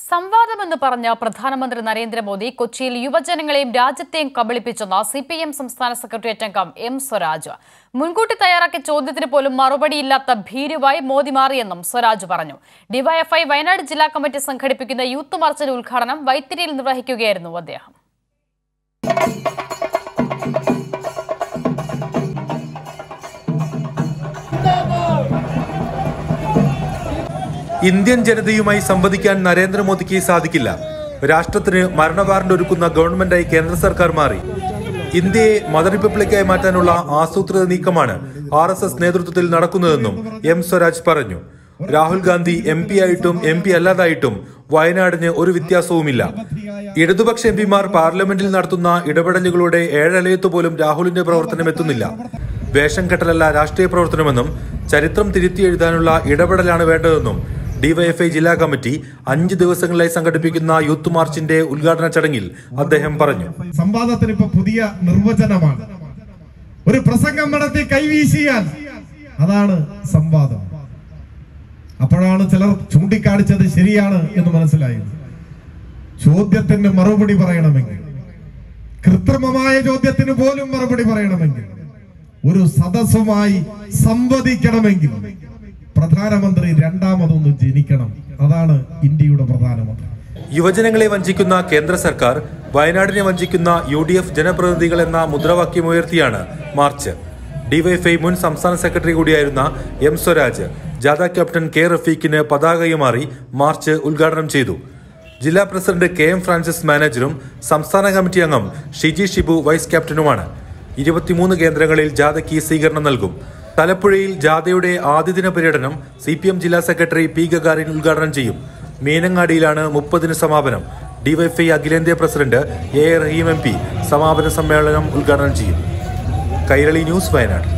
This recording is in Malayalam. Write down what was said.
സംവാദമെന്ന് പറഞ്ഞ പ്രധാനമന്ത്രി നരേന്ദ്രമോദി കൊച്ചിയിൽ യുവജനങ്ങളെയും രാജ്യത്തെയും കബളിപ്പിച്ചെന്ന് സി പി എം സംസ്ഥാന സെക്രട്ടേറിയറ്റ് അംഗം എം സ്വരാജ് മുൻകൂട്ടി തയ്യാറാക്കിയ ചോദ്യത്തിന് പോലും മറുപടിയില്ലാത്ത ഭീരുവായി മോദി മാറിയെന്നും സ്വരാജ് പറഞ്ഞു ഡിവൈഎഫ്ഐ വയനാട് ജില്ലാ കമ്മിറ്റി സംഘടിപ്പിക്കുന്ന യൂത്ത് മാർച്ചിന്റെ ഉദ്ഘാടനം വൈത്തിരിയിൽ നിർവഹിക്കുകയായിരുന്നു അദ്ദേഹം ഇന്ത്യൻ ജനതയുമായി സംവദിക്കാൻ നരേന്ദ്രമോദിക്ക് സാധിക്കില്ല രാഷ്ട്രത്തിന് മരണവാറന്റ് ഒരുക്കുന്ന ഗവൺമെന്റായി കേന്ദ്ര സർക്കാർ മാറി ഇന്ത്യയെ മത റിപ്പബ്ലിക്കായി മാറ്റാനുള്ള ആസൂത്രിത നീക്കമാണ് ആർ എസ് എസ് നേതൃത്വത്തിൽ നടക്കുന്നതെന്നും എം സ്വരാജ് പറഞ്ഞു രാഹുൽ ഗാന്ധി എം പി ആയിട്ടും എം പി അല്ലാതായിട്ടും വയനാടിന് ഒരു വ്യത്യാസവുമില്ല ഇടതുപക്ഷ എം പിമാർ പാർലമെന്റിൽ നടത്തുന്ന ഇടപെടലുകളുടെ ഏഴലയത്ത് പോലും രാഹുലിന്റെ പ്രവർത്തനം എത്തുന്നില്ല വേഷം കെട്ടലല്ല രാഷ്ട്രീയ പ്രവർത്തനമെന്നും ചരിത്രം തിരുത്തി എഴുതാനുള്ള ഇടപെടലാണ് വേണ്ടതെന്നും ഡിവൈഎഫ്ഐ ജില്ലാ കമ്മിറ്റി അഞ്ച് ദിവസങ്ങളിലായി സംഘടിപ്പിക്കുന്ന യൂത്ത് മാർച്ചിന്റെ ഉദ്ഘാടന ചടങ്ങിൽ അദ്ദേഹം പറഞ്ഞു സംവാദത്തിന് ഇപ്പൊ പുതിയ നിർവചനമാണ് ഒരു പ്രസംഗം നടത്തി കൈവീശിയാൽ അതാണ് സംവാദം അപ്പോഴാണ് ചിലർ ചൂണ്ടിക്കാണിച്ചത് ശരിയാണ് എന്ന് മനസ്സിലായത് ചോദ്യത്തിന് മറുപടി പറയണമെങ്കിൽ കൃത്രിമമായ ചോദ്യത്തിന് പോലും മറുപടി പറയണമെങ്കിൽ ഒരു സദസ്സുമായി സംവദിക്കണമെങ്കിൽ പ്രധാനമന്ത്രി രണ്ടാമതൊന്ന് ജനിക്കണം അതാണ് ഇന്ത്യയുടെ പ്രധാനമന്ത്രി യുവജനങ്ങളെ വഞ്ചിക്കുന്ന കേന്ദ്ര സർക്കാർ വയനാടിനെ വഞ്ചിക്കുന്ന യു ഡി എഫ് ജനപ്രതിനിധികൾ എന്ന മുദ്രാവാക്യമുയർത്തിയാണ് മാർച്ച് ഡിവൈഎഫ്ഐ മുൻ സംസ്ഥാന സെക്രട്ടറി കൂടിയായിരുന്ന എം സ്വരാജ് ജാഥ ക്യാപ്റ്റൻ കെ റഫീഖിന് പതാകയുമാറി മാർച്ച് ഉദ്ഘാടനം ചെയ്തു ജില്ലാ പ്രസിഡന്റ് കെ എം ഫ്രാൻസിസ് മാനേജറും സംസ്ഥാന കമ്മിറ്റി അംഗം ഷിജി ഷിബു വൈസ് ക്യാപ്റ്റനുമാണ് ഇരുപത്തിമൂന്ന് കേന്ദ്രങ്ങളിൽ ജാഥയ്ക്ക് സ്വീകരണം നൽകും തലപ്പുഴയിൽ ജാഥയുടെ ആദ്യദിന പര്യടനം സി പി എം ജില്ലാ സെക്രട്ടറി പി ഗഗാറിൻ ഉദ്ഘാടനം ചെയ്യും മീനങ്ങാടിയിലാണ് മുപ്പതിന് സമാപനം ഡിവൈഎഫ്ഐ അഖിലേന്ത്യാ president A A Rahim M P സമാപന സമ്മേളനം ഉദ്ഘാടനം ചെയ്യും കൈരളി ന്യൂസ് വയനാട്